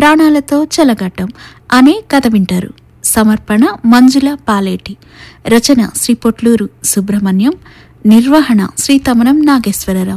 ప్రాణాలతో చెలగట్టం అనే కథ వింటారు సమర్పణ మంజుల పాలేటి రచన శ్రీ పొట్లూరు సుబ్రహ్మణ్యం నిర్వహణ శ్రీ తమనం నాగేశ్వరరావు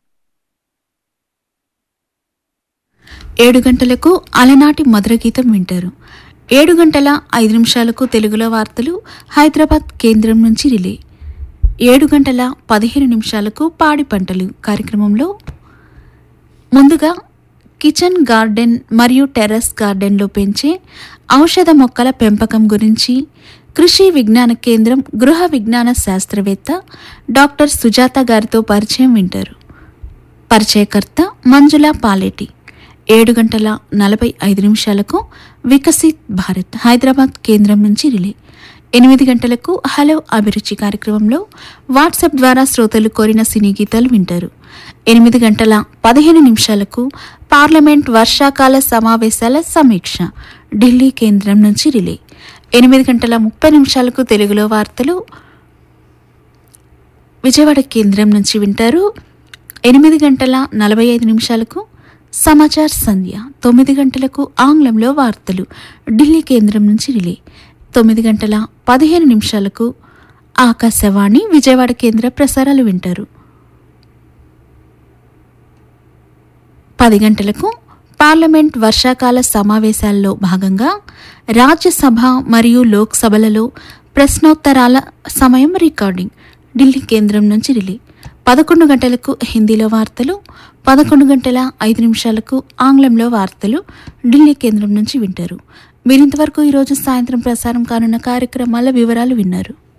ఏడు గంటలకు అలనాటి మధుర గీతం వింటారు ఏడు గంటల ఐదు నిమిషాలకు తెలుగులో వార్తలు హైదరాబాద్ కేంద్రం నుంచి రిలే ఏడు గంటల పదిహేను నిమిషాలకు పాడి పంటలు కార్యక్రమంలో ముందుగా కిచెన్ గార్డెన్ మరియు టెర్రస్ గార్డెన్లో పెంచే ఔషధ మొక్కల పెంపకం గురించి కృషి విజ్ఞాన కేంద్రం గృహ విజ్ఞాన శాస్త్రవేత్త డాక్టర్ సుజాత గారితో పరిచయం వింటారు పరిచయకర్త మంజుల పాలేటి ఏడు గంటల నలభై ఐదు నిమిషాలకు వికసిత్ భారత్ హైదరాబాద్ కేంద్రం నుంచి రిలే ఎనిమిది గంటలకు హలో అభిరుచి కార్యక్రమంలో వాట్సాప్ ద్వారా శ్రోతలు కోరిన సినీ గీతాలు వింటారు ఎనిమిది గంటల పదిహేను నిమిషాలకు పార్లమెంట్ వర్షాకాల సమావేశాల సమీక్ష ఢిల్లీ కేంద్రం నుంచి రిలే ఎనిమిది గంటల ముప్పై నిమిషాలకు తెలుగులో వార్తలు విజయవాడ కేంద్రం నుంచి వింటారు ఎనిమిది గంటల నలభై ఐదు నిమిషాలకు సమాచార్ సంధ్య తొమ్మిది గంటలకు ఆంగ్లంలో వార్తలు ఢిల్లీ కేంద్రం నుంచి రిలే తొమ్మిది గంటల పదిహేను నిమిషాలకు ఆకాశవాణి విజయవాడ కేంద్ర ప్రసారాలు వింటారు పది గంటలకు పార్లమెంట్ వర్షాకాల సమావేశాల్లో భాగంగా రాజ్యసభ మరియు లోక్సభలలో ప్రశ్నోత్తరాల సమయం రికార్డింగ్ ఢిల్లీ కేంద్రం నుంచి రిలే పదకొండు గంటలకు హిందీలో వార్తలు పదకొండు గంటల ఐదు నిమిషాలకు ఆంగ్లంలో వార్తలు ఢిల్లీ కేంద్రం నుంచి వింటారు మీరింతవరకు ఈరోజు సాయంత్రం ప్రసారం కానున్న కార్యక్రమాల వివరాలు విన్నారు